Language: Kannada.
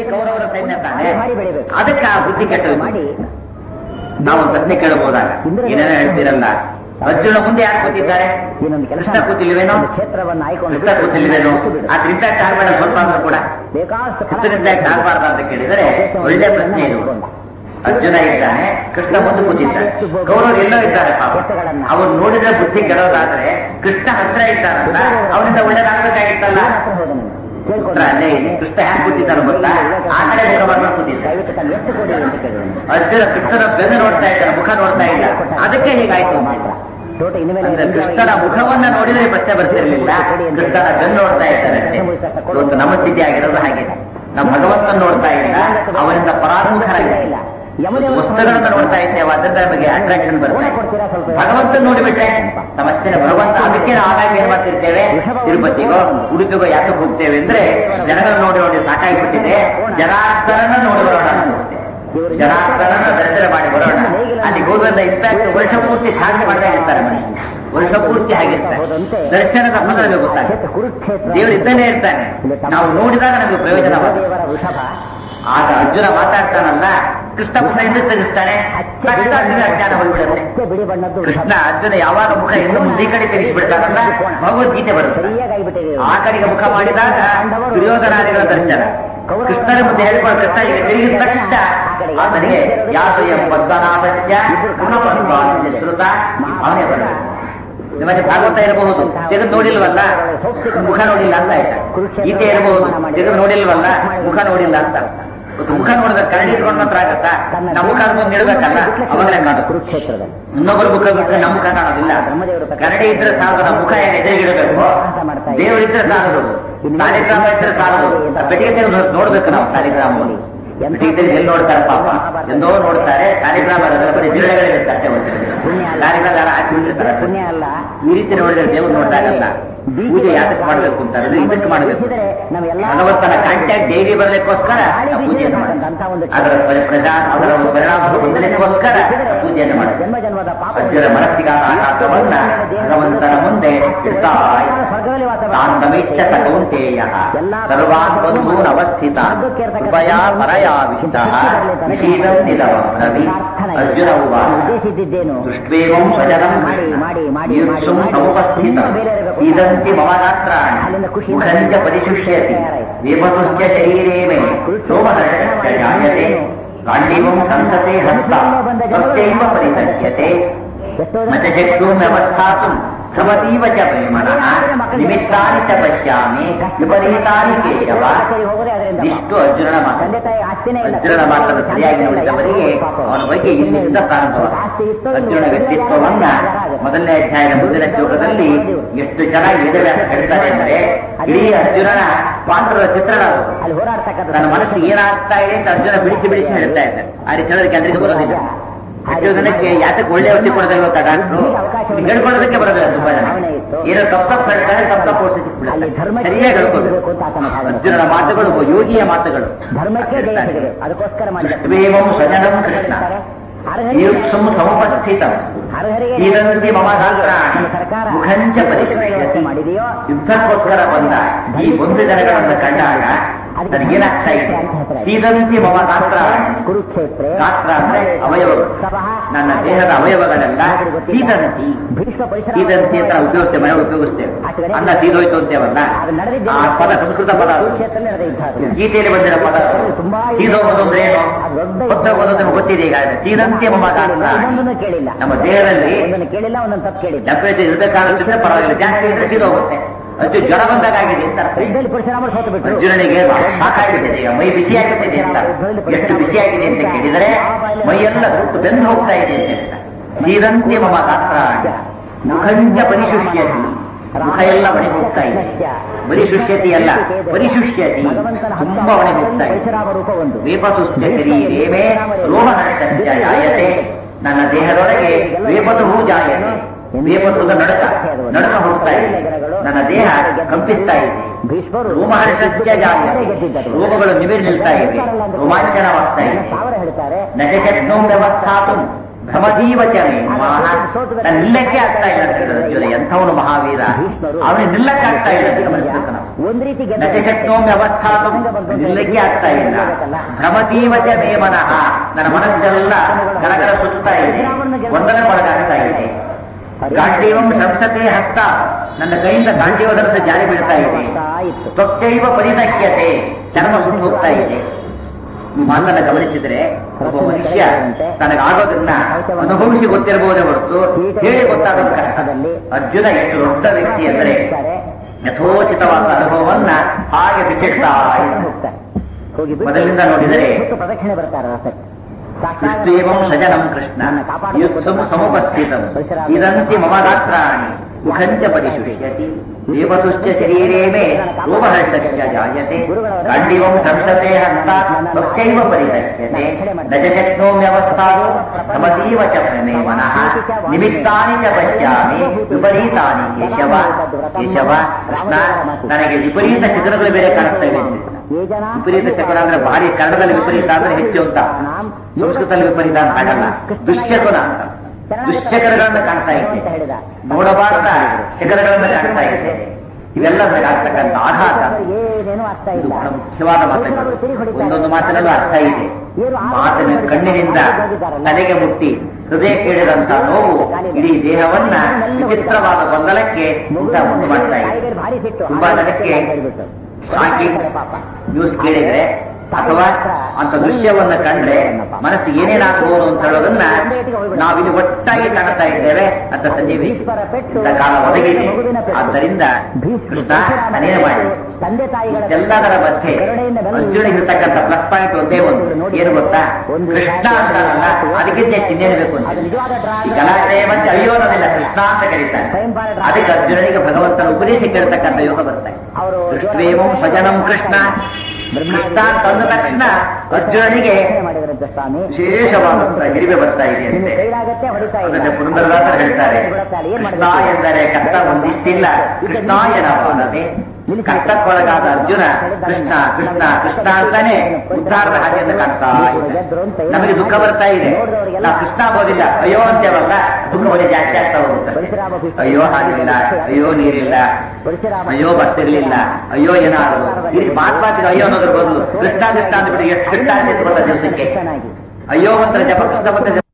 ಕೌರವರ ಸೈನ್ಯ ತಾನೆ ಮಾಡಿ ಬೆಳಿಬೇಕು ಅದಕ್ಕೆ ಆ ಬುದ್ಧಿ ಕೆಟ್ಟು ಮಾಡಿ ನಾವು ಒಂದು ಪ್ರಶ್ನೆ ಕೇಳಬಹುದಾಗ ಏನೇನೋ ಹೇಳ್ತೀರಲ್ಲ ಅರ್ಜುನ ಮುಂದೆ ಯಾಕೆ ಕೂತಿದ್ದಾರೆ ಇನ್ನೊಂದು ಕೆಲಸ ಕೃಷ್ಣ ಕೂತಿಲ್ವೇನೋ ಒಂದು ಕ್ಷೇತ್ರವನ್ನು ಆಯ್ಕೊಂಡು ಕೃಷ್ಣ ಕೂತಿಲ್ವೇನೋ ಆದ್ರಿಂದ ಆಗ್ಬೇಡ ಸ್ವಲ್ಪ ಅಂದ್ರೂ ಕೂಡ ಬೇಕಾದಷ್ಟು ಫಲ ಕೃಷ್ಣನಿಂದ ಆಗಬಾರ್ದು ಅಂತ ಕೇಳಿದರೆ ಒಳ್ಳೆ ಪ್ರಶ್ನೆ ಇದು ಅರ್ಜುನ ಇದ್ದಾನೆ ಕೃಷ್ಣ ಮುಂದೆ ಕೂತಿದ್ದಾನೆ ಕೌರವರು ಎಲ್ಲೋ ಇದ್ದಾರೆ ಪಾಪ ಅವ್ರು ನೋಡಿದ್ರೆ ಬುದ್ಧಿ ಕೆಡೋದಾದ್ರೆ ಕೃಷ್ಣ ಹತ್ರ ಇದ್ದಾನಲ್ಲ ಅವನಿಂದ ಒಳ್ಳೇದಾಗ್ಬೇಕಾಗಿತ್ತಲ್ಲ ಹತ್ರ ಹೋದ ನೀನು. ಕೇಳ್ಕೊಂಡು ಹತ್ರ ಅಲ್ಲೇ ಇದೆ ಕೃಷ್ಣ ಹ್ಯಾಕ್ ಕೂತಿದ್ದಾನೆ ಗೊತ್ತಾ ಆ ಕಡೆ ಮುಖ ಮಾಡ್ಕೊಂಡು ಕೂತಿದ್ದ ದಯವಿಟ್ಟು ತಾನು ಎಷ್ಟು ಕೊಡಿ ಅಂತ ಕೇಳಿದ್ರು ಅರ್ಜುನ ಕೃಷ್ಣನ ಬೆನ್ನು ನೋಡ್ತಾ ಇದ್ದಾನೆ ಮುಖ ನೋಡ್ತಾ ಇಲ್ಲ ಅದಕ್ಕೆ ಹೀಗಾಯ್ತು ಮಾತ್ರ ಟೋಟ ಇನ್ಮೇಲೆ ಅಂದ್ರೆ ಕೃಷ್ಣನ ಮುಖವನ್ನ ನೋಡಿದ್ರೆ ಈ ಪ್ರಶ್ನೆ ಬರ್ತಿರ್ಲಿಲ್ಲ ಕೃಷ್ಣನ ಬೆನ್ನು ನೋಡ್ತಾ ಇದ್ದಾರೆ ಇವತ್ತು ನಮ್ಮ ಸ್ಥಿತಿ ಆಗಿರೋದು ಹಾಗೆ ನಮ್ಮ ಭಗವಂತನ ನೋಡ್ತಾ ಇಲ್ಲ ಅವನಿಂದ ಪರಾಮುಖರಾಗಿಲ್ಲ ವಸ್ತುಗಳನ್ನ ನೋಡ್ತಾ ಇದ್ದೇವೆ ಅದರಿಂದ ನಮಗೆ ಅಟ್ರಾಕ್ಷನ್ ಬರುತ್ತೆ ಕೊಡ್ತೀರಾ ಸ್ವಲ್ಪ ಭಗವಂತನ ನೋಡಿಬಿಟ್ರೆ ಸಮಸ್ಯೆ ಭಗವಂತ ಅದಕ್ಕೆ ನಾವು ಆಗಾಗ ಏನ್ ಮಾಡ್ತಿರ್ತೇವೆ ತಿರುಪತಿಗೋ ಉಡುಪಿಗೋ ಯಾಕೆ ಹೋಗ್ತೇವೆ ಅಂದ್ರೆ ಜನಗಳ ನೋಡಿ ನೋಡಿ ಸಾಕಾಗಿಬಿಟ್ಟಿದೆ ಜನಾರ್ದನ ನೋಡಿ ಬರೋಣ ಅಂತ ಹೋಗ್ತೇವೆ. ಜನಾರ್ದನನ ದರ್ಶನ ಮಾಡಿ ಬರೋಣ ಅಲ್ಲಿ ಹೋಗೋದ್ರಿಂದ ಇಂಪ್ಯಾಕ್ಟ್ ವರ್ಷ ಪೂರ್ತಿ ಚಾಲನೆ ಮಾಡ್ತಾ ಇರ್ತಾರೆ ಮನುಷ್ಯ ವರ್ಷ ಪೂರ್ತಿ ಆಗಿರ್ತಾರೆ ದರ್ಶನದ ಫಲ ನಮಗೆ ಗೊತ್ತಾಗುತ್ತೆ ಕುರುಕ್ಷೇತ್ರ ದೇವರು ಇದ್ದಲ್ಲೇ ಇರ್ತಾನೆ ನಾವು ನೋಡಿದಾಗ ನಮಗೆ ಪ್ರಯೋಜನ ದೇವರ ವೃಷಭ ಆಗ ಅರ್ಜುನ ಮಾತಾಡ್ತಾನಲ್ಲ ಕೃಷ್ಣ ಮುಖ ಹಿಂದೆ ತೆಗಿಸ್ತಾನೆ ತಕ್ಷಣ ಅರ್ಜುನ ಅಜ್ಞಾನ ಹೋಗ್ಬಿಡುತ್ತೆ ಅಷ್ಟೇ ಬಿಳಿ ಬಣ್ಣದ್ದು ಕೃಷ್ಣ ಅರ್ಜುನ ಯಾವಾಗ ಮುಖ ಇನ್ನು ಮುಂದೆ ಈ ಕಡೆ ತೆಗಿಸ್ಬಿಡ್ತಾನಲ್ಲ ಭಗವದ್ಗೀತೆ ಬರುತ್ತೆ ಸರಿಯಾಗಿ ಆಗಿಬಿಟ್ಟಿದೆ ಆ ಕಡೆಗೆ ಮುಖ ಮಾಡಿದಾಗ ದುರ್ಯೋಧನಾದಿಗಳ ದರ್ಶನ ಕೃಷ್ಣನ ಮುಂದೆ ಹೇಳಿಕೊಂಡು ಕೃಷ್ಣ ಈಗ ತಿರುಗಿದ ತಕ್ಷಣ ಆತನಿಗೆ ಯಾಸು ಎಂಬದ್ವನಾಭಸ್ಯ ಗುಣಪದ್ವಾನ್ಯ ಶ್ರುತ ಈ ಭಾವನೆ ಬರಬೇಕು ನಿಮಗೆ ಭಾಗವತ ಇರಬಹುದು ತೆಗೆದು ನೋಡಿಲ್ವಲ್ಲ ಮುಖ ನೋಡಿಲ್ಲ ಅಂತ ಆಯ್ತಾ ಗೀತೆ ಇರಬಹುದು ತೆಗೆದು ನೋಡಿಲ್ವಲ್ಲ ಮುಖ ನೋಡಿಲ್ಲ ಅಂತ ಇವತ್ತು ಮುಖ ನೋಡಿದ್ರೆ ಕರಡಿ ಇಟ್ಕೊಂಡು ಮಾತ್ರ ಆಗತ್ತಾ ನಮ್ಮ ಮುಖ ಮುಂದೆ ಇಡ್ಬೇಕಲ್ಲ ಅವಾಗಲೇ ಕಾದು ಕುರುಕ್ಷೇತ್ರದಲ್ಲಿ ಇನ್ನೊಬ್ಬರ ಮುಖ ಬಿಟ್ಟರೆ ನಮ್ಮ ಮುಖ ಕಾಣೋದಿಲ್ಲ ಕರಡಿ ಇದ್ರೆ ಸಾಲದು ನಮ್ಮ ಮುಖ ಏನು ಎದುರಿಗಿಡಬೇಕು ದೇವರಿದ್ರೆ ಸಾಲದು ಸಾಲಿಗ್ರಾಮ ಇದ್ರೆ ಸಾಲದು ಬೆಟ್ಟಿಗೆ ತೆಗೆದು ನೋಡ್- ನೋಡ್ಬೇಕು ನಾವು ಸಾಲಿಗ್ರಾಮವನ್ನು ಬೆಟ್ಟಿಗೆ ತೆಗೆದು ಎಲ್ಲಿ ನೋಡ್ತಾರೆ ಪಾಪ ಎಂದೋ ನೋಡ್ತಾರೆ ಸಾಲಿಗ್ರಾಮ ಇರೋದ್ರ ಬರೀ ಜಿರಳೆಗಳಿರುತ್ತೆ ಅಷ್ಟೇ ಗೊತ್ತಿರೋದಿಲ್ಲ ಸಾಲಿಗ್ರಾಮ ಯಾರು ಹಾಕಿ ಬಿಟ್ಟಿರ್ತಾರೆ ಪುಣ್ಯ ಅಲ್ಲ ಈ ರೀತಿ ನೋಡಿದ್ರೆ ದೇವ್ರು ನೋಡ್ದಾಗಲ್ಲ ಪೂಜೆ ಯಾತಕ್ಕೆ ಮಾಡ್ಬೇಕು ಅಂತ ಅಂದ್ರೆ ಇದಕ್ಕೆ ಮಾಡಬೇಕು ಭಗವಂತನ ಕಾಂಟ್ಯಾಕ್ಟ್ ಡೈಲಿ ಬರಲಿಕ್ಕೋಸ್ಕರ ಆ ಪೂಜೆಯನ್ನು ಮಾಡಬೇಕು ಅದರ ಪರಿ- ಪ್ರಜಾ ಅದರ ಒಂದು ಪರಿಣಾಮ ಹೊಂದಲಿಕ್ಕೋಸ್ಕರ ಆ ಪೂಜೆಯನ್ನು ಮಾಡಬೇಕು ಜನ್ಮ ಜನ್ಮದ ಪಾಪ ಅಜ್ಜರ ಮನಸ್ಸಿಗಾದ ಆಘಾತವನ್ನ ಭಗವಂತನ ಮುಂದೆ ಇಡ್ತಾ ಇದ್ದ. ಸ್ವರ್ಗದಲ್ಲಿ ವಾಸ ತಾನ್ ಸಮೀಕ್ಷ ಸ ಕೌಂತೇಯ ಸರ್ವಾನ್ ಬಂಧೂನ್ ಅವಸ್ಥಿತ ಕೃಪಯಾ ಪರಯಾ ವಿಹಿತ ವಿಷೀದಂ ನಿಧವ ರವಿ ಅರ್ಜುನ ಉವಾಸ ಉದ್ದೇಶಿದ್ದೇನು ದೃಷ್ಟ್ವೇವಂ ಸ್ವಜನಂ ಕೃಷ್ಣ ಯುತ್ಸುಂ ಸಮುಪಸ್ಥಿತ ಸೀದಂತಿ ಮಮ ಗಾತ್ರಾಣಿ ಮುಖಂಚ ಪರಿಶುಷ್ಯತಿ ವಿಪತುಶ್ಚ ಶರೀರೇ ಮೇ ರೋಮಹರ್ಷಶ್ಚ ಜಾಯತೆ ಗಾಂಡೀವಂ ಸಂಸತೆ ಹಸ್ತ ಭಕ್ತೈವ ಪರಿತಜ್ಯತೆ ನ ಚ ಶಕ್ನೋ ವ್ಯವಸ್ಥಾತು ಭವತೀವ ಚ ಪ್ರೇಮಣಃ ನಿಮಿತ್ತಾನಿ ಚ ಪಶ್ಯಾಮಿ ವಿಪರೀತಾನಿ ಕೇಶವ ಇಷ್ಟು ಅರ್ಜುನನ ಮಾತು ತಂದೆ ತಾಯಿ ಆಸ್ತಿನೇ ಇಲ್ಲ ಅರ್ಜುನನ ಮಾತನ್ನು ಸರಿಯಾಗಿ ನೋಡಿದವರಿಗೆ ಅವನ ಬಗ್ಗೆ ಇಲ್ಲಿಂದ ಪ್ರಾರಂಭ ಅರ್ಜುನ ವ್ಯಕ್ತಿತ್ವವನ್ನ ಮೊದಲನೇ ಅಧ್ಯಾಯದ ಮುಂದಿನ ಶ್ಲೋಕದಲ್ಲಿ ಎಷ್ಟು ಚೆನ್ನಾಗಿ ವೇದವ್ಯಾಸ ಹೇಳ್ತಾರೆ ಅಂದ್ರೆ ಇಡೀ ಅರ್ಜುನನ ಪಾತ್ರದ ಚಿತ್ರಣ ಅದು. ಅಲ್ಲಿ ಹೋರಾಡ್ತಕ್ಕಂಥ ನನ್ನ ಮನಸ್ಸು ಏನಾಗ್ತಾ ಇದೆ ಅಂತ ಅರ್ಜುನ ಬಿಡಿಸಿ ಬಿಡಿಸಿ ಹೇಳ್ತಾ ಇದ್ದಾರೆ ಆ ರೀತಿ ಹೇಳೋದಕ್ಕೆ ಎಲ್ಲರಿಗೂ ಬರೋದಿಲ್ಲ ಎಷ್ಟೋ ಜನಕ್ಕೆ ಯಾತಕ್ಕೆ ಒಳ್ಳೆ ಔಷಧಿ ಕೊಡೋದಿಲ್ಲ ಗೊತ್ತಾ ಡಾಕ್ಟ್ರು ಹೇಳ್ಕೊಳ್ಳೋದಕ್ಕೆ ಬರೋದಿಲ್ಲ ತುಂಬಾ ಜನ ಏನೋ ತಪ್ಪು ತಪ್ಪು ಹೇಳ್ತಾರೆ ತಪ್ಪು ತಪ್ಪು ಔಷಧಿ ಅಲ್ಲಿ ಕೊಡ್ತಾರೆ ಧರ್ಮಕ್ಕೆ ಸರಿಯಾಗಿ ಸಿಗಬೇಕು ಹೇಳ್ಕೋಬೇಕು ಅಂತ ಆತನ ಭಾವನೆ. ಅರ್ಜುನನ ಮಾತುಗಳು ಒಬ್ಬ ಯೋಗಿಯ ಮಾತುಗಳು ಧರ್ಮಕ್ಕೆ ಜಯ ಸಿಗಬೇಕು ಅದಕ್ಕೋಸ್ಕರ ಮಾಡಿದ ದೃಷ್ಟ್ವೇವಂ ಸ್ವಜನಂ ಕೃಷ್ಣ ಈರುಪ್ಸುಂ ಸಮುಪಸ್ಥಿತ ಸೀದಂತಿ ಮಮ ಗಾತ್ರಾಣಿ ಮುಖಂಚ ಪರಿಶುಷ್ಯತಿ ಮಾಡಿದೆಯೋ ಯುದ್ಧಕ್ಕೋಸ್ಕರ ಬಂದ ಈ ಒಂದು ಜನಗಳನ್ನು ಕಂಡಾಗ ನನಗೇನಾಗ್ತಾ ಇದೆ ಸೀದಂತಿ ಮಮ ಗಾತ್ರಾಣಿ ಕುರುಕ್ಷೇತ್ರ ಗಾತ್ರ ಅಂದ್ರೆ ಅವಯವಗಳು ನನ್ನ ದೇಹದ ಅವಯವಗಳೆಲ್ಲ ಸೀದಂತಿ ಭೀಷ್ಮ ಪರಿಸರ ಸೀದಂತಿ ಅಂತ ನಾವು ಉಪಯೋಗಿಸ್ತೇವೆ ಮನೆ ಉಪಯೋಗಿಸ್ತೇವೆ ಅನ್ನ ಸೀದೋಯ್ತು ಅಂತೇವಲ್ಲ ಆ ಪದ ಸಂಸ್ಕೃತ ಪದ ಅದು. ಕುರುಕ್ಷೇತ್ರದಲ್ಲಿ ನಡೆದ ಯುದ್ಧ ಅದು. ಗೀತೆಯಲ್ಲಿ ಬಂದಿರೋ ಪದ ಸೀದೋಗೋದು ಅಂದ್ರೆ ಏನು ಹೊತ್ತೋಗೋದು ನಮ್ಗೆ ಗೊತ್ತಿದೆ ಈಗ ಸೀದಂತೆ ಮಮ ಗಾತ್ರ ಒಂದೊಂದನ್ನು ಕೇಳಿಲ್ಲ ನಮ್ಮ ದೇಹದಲ್ಲಿ ಒಂದನ್ನು ಕೇಳಿಲ್ಲ ಒಂದೊಂದು ತಪ್ಪು ಕೇಳಿಲ್ಲ ಟೆಂಪರೇಚರ್ ಇರಬೇಕಾದ್ರೆ ಪರವಾಗಿಲ್ಲ ಜಾಸ್ತಿ ಇದ್ರೆ ಸೀದೋಗುತ್ತೆ ಅದು ಜ್ವರ ಬಂದಾಗ ಆಗಿದೆ ಅಂತ ಅರ್ಥ. ಯುದ್ಧದಲ್ಲಿ ಪರಶುರಾಮರು ಸೋತು ಬಿಟ್ಟರು ಅರ್ಜುನನಿಗೆ ಸಾಕಾಗ್ಬಿಟ್ಟಿದೆ ಈಗ ಮೈ ಬಿಸಿ ಆಗ್ಬಿಟ್ಟಿದೆ ಅಂತ ಎಷ್ಟು ಬಿಸಿ ಆಗಿದೆ ಅಂತ ಕೇಳಿದರೆ ಮೈಯೆಲ್ಲ ಸುಟ್ಟು ಬೆಂದು ಹೋಗ್ತಾ ಇದೆ ಅಂತ ಹೇಳ್ತಾರೆ ಸೀದಂತೆ ಮಮ ಗಾತ್ರ ಮುಖಂಜ ಪರಿಶುಷ್ಯತಿ ಮುಖ ಎಲ್ಲ ಒಣಗಿ ಹೋಗ್ತಾ ಇದೆ ಪರಿಶುಷ್ಯತಿ ಅಲ್ಲ ಪರಿಶುಷ್ಯತಿ ತುಂಬಾ ಒಣಗಿ ಹೋಗ್ತಾ ಇದೆ ಪರಶುರಾಮ ರೂಪ ಒಂದು ವೇಪತುಶ್ಚ ಶರೀರೇಮೇ ರೋಮಹರ್ಷಶ್ಚ ಜಾಯತೆ ನನ್ನ ದೇಹದೊಳಗೆ ವೇಪತು ಹೂ ಜಾಯತೆ ವೇಪತುದ ನಡಕ ನಡಕ ಹೋಗ್ತಾ ಇದೆ ನನ್ನ ದೇಹ ಕಂಪಿಸ್ತಾ ಇದೆ ಭೀಷ್ಮರು ರೋಮಹರ್ಷಶ್ಚ ಜಾಯತೆ ರೋಮಗಳು ನಿಮಿರ್ ನಿಲ್ತಾ ಇವೆ ರೋಮಾಂಚನವಾಗ್ತಾ ಇದೆ ಸಾವಿರ ಹೇಳ್ತಾರೆ ನಚ ಶಕ್ನೋ ವ್ಯವಸ್ಥಾತು ಭ್ರಮದೀವಚನೆ ನಾನು ನಿಲ್ಲಕ್ಕೆ ಆಗ್ತಾ ಇಲ್ಲ ಅಂತ ಹೇಳಿದ್ರು ಅರ್ಜುನ ಎಂಥವನು ಮಹಾವೀರ ಅವನಿಗೆ ನಿಲ್ಲಕ್ಕೆ ಆಗ್ತಾ ಇಲ್ಲ ಅಂತ ಗಮನಿಸಬೇಕು ನಾವು ಒಂದ್ ರೀತಿ ಗೆದ್ದ- ನಚಶಕ್ನೋಮ್ಯ ಅವಸ್ಥಾತು ನಿಲ್ಲಕ್ಕೆ ಆಗ್ತಾ ಇಲ್ಲ ಭ್ರಮದೀವಚ ಮೇ ಮನಃ ನನ್ನ ಮನಸ್ಸೆಲ್ಲ ಗರಗರ ಸುತ್ತಾ ಇದೆ ಒಂದನೇ ಒಳಗಾಗ್ತಾ ಇದೆ ಗಾಂಡೀವಂ ಸಂಸತೆ ಹಸ್ತ ನನ್ನ ಕೈಯಿಂದ ಗಾಂಡೀವ ಧರಿಸಿ ಜಾರಿ ಬೀಳ್ತಾ ಇದೆ ಆಗ್ತಾ ಇತ್ತು ತ್ವಚ್ಚೈವ ಪರಿದಹ್ಯತೆ ಚರ್ಮ ಸುಟ್ಟು ಹೋಗ್ತಾ ಇದೆ ಈ ಮಾತನ್ನ ಗಮನಿಸಿದ್ರೆ ಒಬ್ಬ ಮನುಷ್ಯ ತನಗಾಗೋದನ್ನ ಅನುಭವಿಸಿ ಗೊತ್ತಿರಬಹುದೇ ಹೊರತು ಹೇಳಿ ಗೊತ್ತಾಗೋದು ಕಷ್ಟ ಅರ್ಜುನ ಎಷ್ಟು ದೊಡ್ಡ ವ್ಯಕ್ತಿ ಅಂದರೆ ಯಥೋಚಿತವಾದ ಅನುಭವವನ್ನ ಹಾಗೆ ಬಿಚ್ಚಿಡ್ತಾ ಇದ್ದಾನೆ. ಹೋಗ್ತಾರೆ ಹೋಗಿ ಬಿಟ್ಟು ಮೊದಲಿನಿಂದ ನೋಡಿದರೆ ಸುತ್ತು ಪ್ರದಕ್ಷಿಣೆ ಬರ್ತಾರೆ ರಥಕ್ಕೆ ಸಾಕಾಗಿ ಕೃಷ್ಣೇವಂ ಸಜನಂ ಕೃಷ್ಣ ಯುತ್ಸಂ ಸಮುಪಸ್ಥಿತಂ ಇದಂತಿ ಮಮ ಗಾತ್ರಾಣಿ ಮುಖಂಚ ಪರಿಶುಷ್ಯತಿ ದೇವತುಶ್ಚ ಶರೀರೇ ಮೇ ರೂಪಹರ್ಷಶ್ಚ ಜಾಯತೆ ಗಾಂಡಿವಂ ಸಂಸತೆ ಹಸ್ತ ತ್ವಚ್ಚೈವ ಪರಿದಶ್ಯತೆ ನ ಚ ಶಕ್ನೋಮ್ಯವಸ್ಥಾತು ಸಮತೀವ ಚ ಮೇ ಮನಃ ನಿಮಿತ್ತಾನಿ ಚ ಪಶ್ಯಾಮಿ ವಿಪರೀತಾನಿ ಕೇಶವ ಕೇಶವ ಕೃಷ್ಣ ನನಗೆ ವಿಪರೀತ ಚಿತ್ರಗಳು ಬೇರೆ ಕಾಣಿಸ್ತಾ ಇವೆ ಅಂತಿದ್ದ. ಏ ಜನ ವಿಪರೀತ ಶಕುನ ಅಂದ್ರೆ ಭಾರಿ ಕನ್ನಡದಲ್ಲಿ ವಿಪರೀತ ಅಂದ್ರೆ ಹೆಚ್ಚು ಅಂತ ಸಂಸ್ಕೃತದಲ್ಲಿ ವಿಪರೀತ ಅಂತ ಆಗಲ್ಲ ದುಶ್ಶಕುನ ಅಂತ ದುಶ್ಶಕರಗಳನ್ನ ಕಾಣ್ತಾ ಇದ್ದೆ ಹೇಳಿದ ನೋಡಬಾರದ ಶಕರಗಳನ್ನ ಕಾಣ್ತಾ ಇದ್ದೆ ಇವೆಲ್ಲ ಆಗ್ತಕ್ಕಂಥ ಆಘಾತ ಏನೇನು ಆಗ್ತಾ ಇದು ಇಲ್ಲ ಬಹಳ ಮುಖ್ಯವಾದ ಮಾತುಗಳು ಒಂದೊಂದು ಮಾತಿನಲ್ಲೂ ಅರ್ಥ ಇದೆ ಮಾತಿನ ಕಣ್ಣಿನಿಂದ ತಲೆಗೆ ಮುಟ್ಟಿ ಹೃದಯ ಕೇಳಿದಂತ ನೋವು ಇಡೀ ದೇಹವನ್ನ ವಿಚಿತ್ರವಾದ ಗೊಂದಲಕ್ಕೆ ಉಂಟ ಉಂಟು ಮಾಡ್ತಾ ಇದೆ ಭಾರಿ ಸಿಟ್ಟು ತುಂಬಾ ಜನಕ್ಕೆ ಶಾಕಿಂಗ್ ನ್ಯೂಸ್ ಕೇಳಿದ್ರೆ ಅಥವಾ ಅಂತ ದೃಶ್ಯವನ್ನ ಕಂಡ್ರೆ ಮನಸ್ಸಿಗೆ ಏನೇನಾಗಬಹುದು ಅಂತ ಹೇಳೋದನ್ನ ನಾವಿಲ್ಲಿ ಒಟ್ಟಾಗಿ ಕಾಣ್ತಾ ಇದ್ದೇವೆ ಅಂತ ಸಂಜೀವಿಸಿ ಇಂಥ ಕಾಲ ಒದಗಿದೆ ಆದ್ದರಿಂದ ಕೃಷ್ಣ ನಾನೇನು ಮಾಡಿ ತಂದೆ ತಾಯಿಗಳ ಎಲ್ಲದರ ಮಧ್ಯೆ ಅರ್ಜುನಿಗೆ ಇರ್ತಕ್ಕಂಥ ಪ್ಲಸ್ ಪಾಯಿಂಟ್ ಒಂದೇ ಒಂದು ಏನು ಗೊತ್ತಾ ಕೃಷ್ಣ ಅಂತಾರಲ್ಲ ಅದಕ್ಕಿಂತ ಚಿಹ್ನೆ ಬೇಕು ಅಂತ ಅದು ನಿಜವಾದ ಈ ಗಲಾಟೆ ಮತ್ತೆ ಅಯ್ಯೋ ಅನ್ನೋದಿಲ್ಲ ಕೃಷ್ಣ ಅಂತ ಕರೀತಾರೆ ಅದಕ್ಕೆ ಅರ್ಜುನನಿಗೆ ಭಗವಂತನ ಉಪದೇಶ ಕೇಳ್ತಕ್ಕಂಥ ಯೋಗ ಬರ್ತಾ ಇದೆ ಅವರು ದೃಷ್ಟ್ವೇಮಂ ಸ್ವಜನಂ ಕೃಷ್ಣ ಕೃಷ್ಣ ತಂದ ತಕ್ಷಣ ಅರ್ಜುನನಿಗೆ ಮಾಡಿದ್ರಂತೆ ಸ್ವಾಮಿ ವಿಶೇಷವಾದಂತಹ ಹಿರಿಮೆ ಬರ್ತಾ ಇದೆ ನಿನ್ನ ಅಂತೆ ಕೈಲಾಗತ್ತೆ ಹೊಡಿತಾ ಇಲ್ಲ ಅದನ್ನೇ ಪುರಂದರದಾಸರು ಹೇಳ್ತಾರೆ ಏನ್ ಕೃಷ್ಣ ಮಾಡ್ಬೇಕು? ಎಂದರೆ ಕಷ್ಟ ಒಂದಿಷ್ಟಿಲ್ಲ ಕೃಷ್ಣ ಏನವಾದದೆ ಕಷ್ಟಕ್ಕೊಳಗಾದ ಅರ್ಜುನ ಕೃಷ್ಣ ಕೃಷ್ಣ ಕೃಷ್ಣ ಅಂತಾನೆ ಉದ್ಧಾರದ ಹಾಗೆಯಿಂದ ಕಾಣ್ತಾ ಇದ್ದಾನೆ. ನಮಗೆ ದುಃಖ ಬರ್ತಾ ಇದೆ ನಾವು ಕೃಷ್ಣ ಆಗೋದಿಲ್ಲ ಅಯ್ಯೋ ಅಂತೇವಲ್ಲ ದುಃಖ ಬರೀ ಜಾಸ್ತಿ ಆಗ್ತಾ ಹೋಗುತ್ತೆ ಅಯ್ಯೋ ಹಾಲಿಲ್ಲ ಅಯ್ಯೋ ನೀರಿಲ್ಲ ಪರಶುರಾಮ ಅಯ್ಯೋ ಬಸ್ ಇರ್ಲಿಲ್ಲ ಅಯ್ಯೋ ಏನಾದ್ರು ಈ ಮಾತ್ ಮಾತಿಗೆ ಅಯ್ಯೋ ಅನ್ನೋದ್ರ ಬದಲು ಕೃಷ್ಣ ಕೃಷ್ಣ ಅಂದ್ಬಿಟ್ಟು ಎಷ್ಟು ಕೃಷ್ಣ ಅಂತ ಗೊತ್ತಾ ದಿವಸಕ್ಕೆ ಚೆನ್ನಾಗಿ ಅಯ್ಯೋ ಮಂತ್ರ ಜಪ ಕೃಷ್ಣ ಮಂತ್ರ ಜಪ